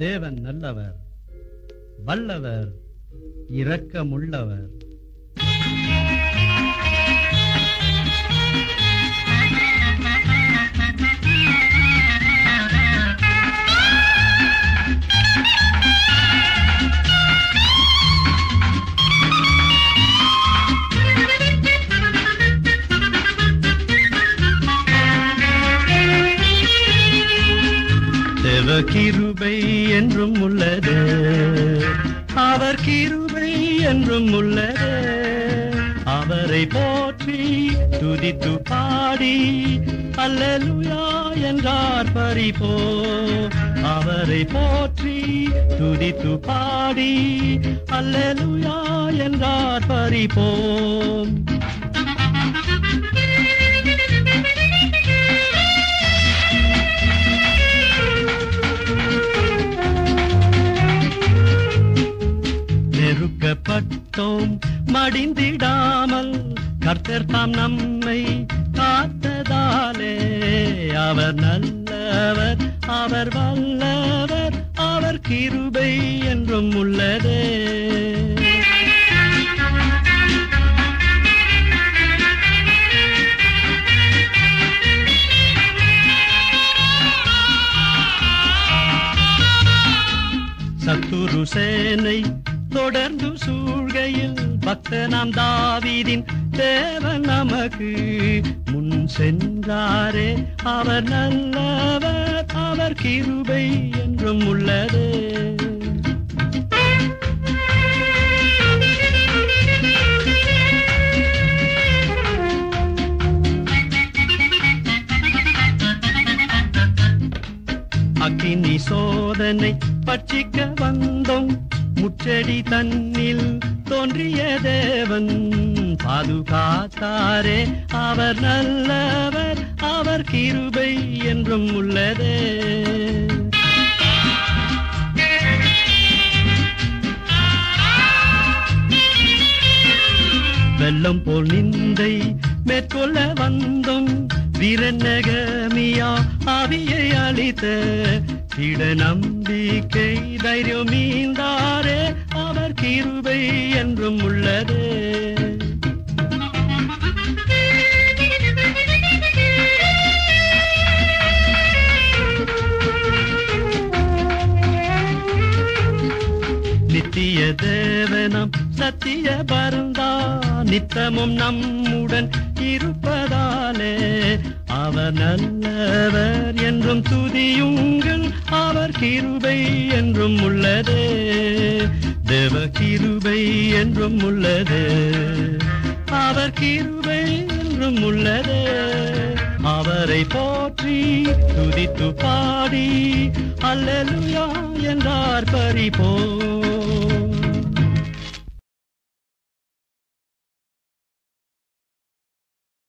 தேவன் நல்லவர் வல்லவர் இரக்கமுள்ளவர் தேவ கிருபை என்றும் உள்ளது அவர் கிருபை என்றும் உள்ளது அவரை போற்றி துதித்து பாடி அல்லேலூயா என்றார் பரிபோ அவரை போற்றி துதித்து பாடி அல்லேலூயா என்றார் பரிபோம் நெருக்கப்பட்டோம் மடிந்திடாமல் கர்த்தர் தாம் நம்மை காத்ததாலே அவர் நல்லவர் அவர் வல்லவர் அவர் கிருபை என்றும் உள்ளதே சத்துரு சேனை தொடர்ந்து சூழ்கையில் பக்தனாம் தாவீதின் தேவன் நமக்கு முன் சென்றாரே அவர் நல்லவர் அவர் கிருபை என்றும் உள்ளதே அக்கினி சோதனை பட்சிக்க வந்தோம் முச்செடி தன்னில் தோன்றிய தேவன் பாதுகாத்தாரே அவர் நல்லவர் அவர் கிருபை என்றும் உள்ளதே வெள்ளம் போல் நிந்தை மேற்கொள்ள வந்தோம் வீரநகமியா ஆவியை அளித்த திட நம்பிக்கை தைரியம் மீந்தாரே அவர் கிருபை என்றும் உள்ளதே நித்திய தேவனம் சத்திய பருந்தா நித்தமும் நம்முடன் இருப்பதாலே அவர் நல்லவர் என்றும் துதியுங்கள் அவர் கிருபை என்றும் உள்ளதே தேவ கிருபை என்றும் உள்ளதே அவர் கிருபை என்றும் உள்ளதே அவரை போற்றி துதித்து பாடி அல்லேலூயா என்றார் பரிபோ